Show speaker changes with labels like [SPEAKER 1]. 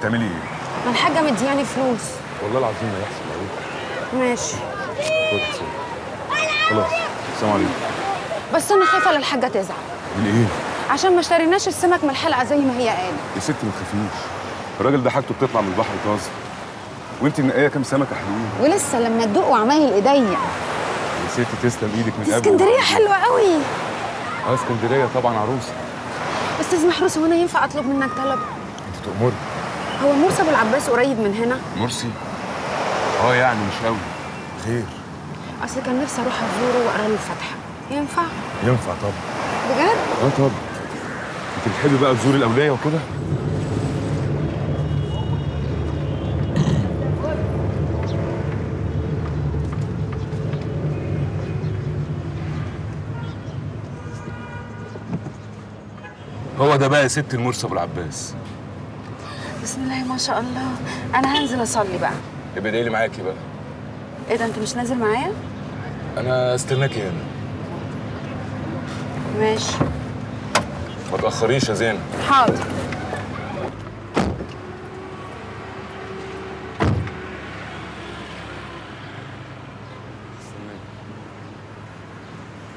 [SPEAKER 1] بتعملي ايه؟
[SPEAKER 2] ما الحاجه مدياني فلوس
[SPEAKER 1] والله العظيم ما يحصل عليك
[SPEAKER 2] ماشي
[SPEAKER 1] خد يا سيدي. خلاص السلام عليكم
[SPEAKER 2] بس انا خايفه لا الحاجه تزعل
[SPEAKER 1] من ايه؟
[SPEAKER 2] عشان ما اشتريناش السمك من الحلقه زي ما هي قالت
[SPEAKER 1] يا ستي ما تخافيش الراجل ده حاجته بتطلع من البحر طازه وانت منقيه كام سمكه حلوين
[SPEAKER 2] ولسه لما تدوق عمايل ايديا
[SPEAKER 1] يا ستي تسلم ايدك من
[SPEAKER 2] دي
[SPEAKER 1] قبل
[SPEAKER 2] اسكندريه حلوه قوي
[SPEAKER 1] اه اسكندريه طبعا عروسه
[SPEAKER 2] استاذ محروس هو انا ينفع اطلب منك طلب
[SPEAKER 1] انت تأمري
[SPEAKER 2] هو مرسى ابو العباس قريب من هنا
[SPEAKER 1] مرسي اه يعني مش قوي خير
[SPEAKER 2] اصل كان نفسي اروح ازوره واقرا له الفاتحه ينفع
[SPEAKER 1] ينفع طبعا
[SPEAKER 2] بجد
[SPEAKER 1] اه طبعا انت بتحبي بقى تزوري الاولياء وكده هو ده بقى يا ست المرسي ابو العباس
[SPEAKER 2] بسم الله ما شاء الله انا هنزل اصلي بقى
[SPEAKER 1] يبقى ادعي لي معاكي بقى
[SPEAKER 2] ايه ده انت مش نازل معايا
[SPEAKER 1] انا استناكي هنا
[SPEAKER 2] ماشي
[SPEAKER 1] ما تاخريش يا زينب
[SPEAKER 2] حاضر